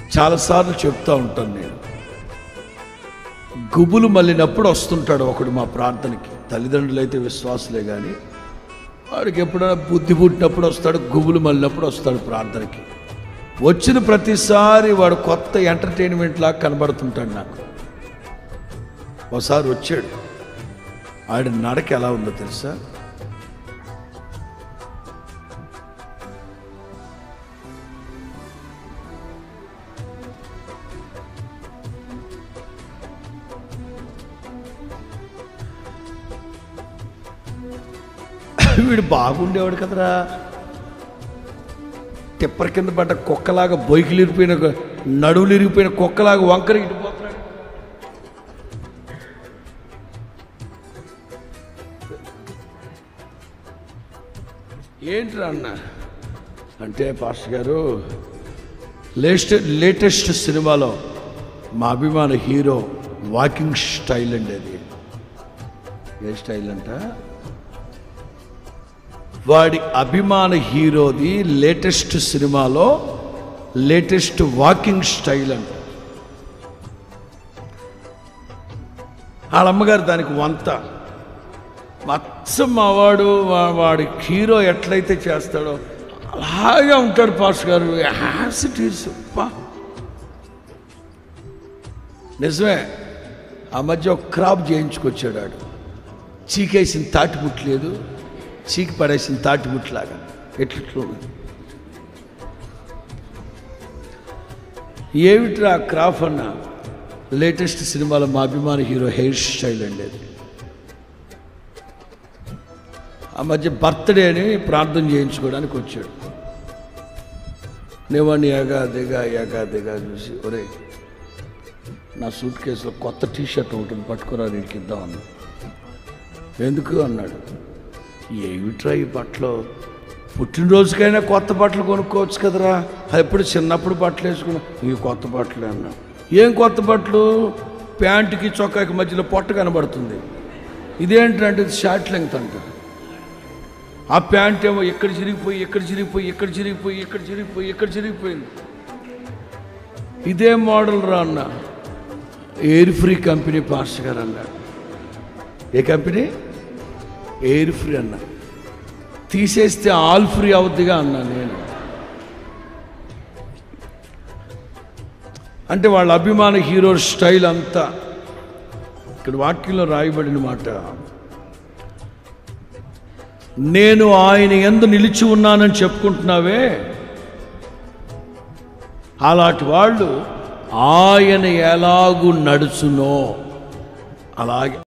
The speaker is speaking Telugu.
చాలాసార్లు చెప్తా ఉంటాను నేను గుబులు మళ్ళినప్పుడు వస్తుంటాడు ఒకడు మా ప్రార్థనకి తల్లిదండ్రులు అయితే విశ్వాసులే కానీ వాడికి ఎప్పుడైనా బుద్ధి పుట్టినప్పుడు వస్తాడు గుబులు మళ్ళినప్పుడు వస్తాడు ప్రార్థనకి వచ్చిన ప్రతిసారి వాడు కొత్త ఎంటర్టైన్మెంట్ లాగా కనబడుతుంటాడు నాకు ఒకసారి వచ్చాడు ఆవిడ నడక ఎలా ఉందో తెలుసా వీడు బాగుండేవాడు కదరా తిప్పర కింద పడ్డ కుక్కలాగా బొయ్కిలు ఇరిపోయిన నడువులు ఇరిగిపోయిన కుక్కలాగా వంకర ఇటుపోతున్నాడు ఏంట్రా అన్న అంటే పాస్టర్ గారు లేటెస్ట్ లేటెస్ట్ సినిమాలో మా అభిమాన హీరో వాకింగ్ స్టైల్ అండి అది ఏ స్టైల్ అంట వాడి అభిమాన హీరోది లేటెస్ట్ సినిమాలో లేటెస్ట్ వాకింగ్ స్టైల్ అంట వాళ్ళ అమ్మగారు దానికి వంత మత్సం మావాడు వా- వాడి హీరో ఎట్లయితే చేస్తాడో అలాగే ఉంటాడు పాస్ గారు హ్యాస్ ఇట్ ఈస్ పా నిజమే ఆ మధ్య ఒక క్రాప్ చేయించుకొచ్చాడు ఆడు చీకేసిన తాటి ముట్లేదు చీకి పడేసిన తాటి ముట్లాగా ఎట్లట్లో ఉంది ఏమిట్రా ఆ క్రాఫ్ అన్న లేటెస్ట్ సినిమాలో మా అభిమాన హీరో హెయిర్ స్టైల్ అండి అది ఆ మధ్య బర్త్డే అని ప్రార్థన చేయించుకోవడానికి వచ్చాడు నేవాడిని ఏగా దిగా ఏగా దిగా చూసి ఒరే నా సూట్ కేసులో కొత్త టీ షర్ట్ ఒకటి పట్టుకురా నీకు ఇద్దాం అన్నా ఎందుకు అన్నాడు ఏమిట్రా ఈ బట్టలు పుట్టినరోజుకైనా కొత్త బట్టలు కొనుక్కోవచ్చు కదరా అది ఎప్పుడు చిన్నప్పుడు బట్టలు వేసుకున్నా ఇవి కొత్త బట్టలే అన్నా ఏం కొత్త బట్టలు ప్యాంటుకి చొక్కాకి మధ్యలో పొట్ట కనబడుతుంది ఇదేంటంటే ఇది షార్ట్ లెంగ్త్ అంట ఆ ప్యాంట్ ఏమో ఎక్కడ చిరిగిపోయి ఎక్కడ చిరిగిపోయి ఎక్కడ చిరిగిపోయి ఎక్కడ చిరిగిపోయి ఎక్కడ చిరిగిపోయింది ఇదే మోడల్ రా అన్న ఎయిర్ ఫ్రీ కంపెనీ పాస్ గారు అన్నాడు ఏ కంపెనీ ఎయిర్ ఫ్రీ అన్న తీసేస్తే ఆల్ ఫ్రీ అవుద్దిగా అన్నా నేను అంటే వాళ్ళ అభిమాన హీరో స్టైల్ అంతా ఇక్కడ వాక్యంలో రాయబడిన మాట నేను ఆయన ఎందు నిలిచి ఉన్నానని చెప్పుకుంటున్నావే అలాంటి వాళ్ళు ఆయన ఎలాగు నడుచునో అలాగే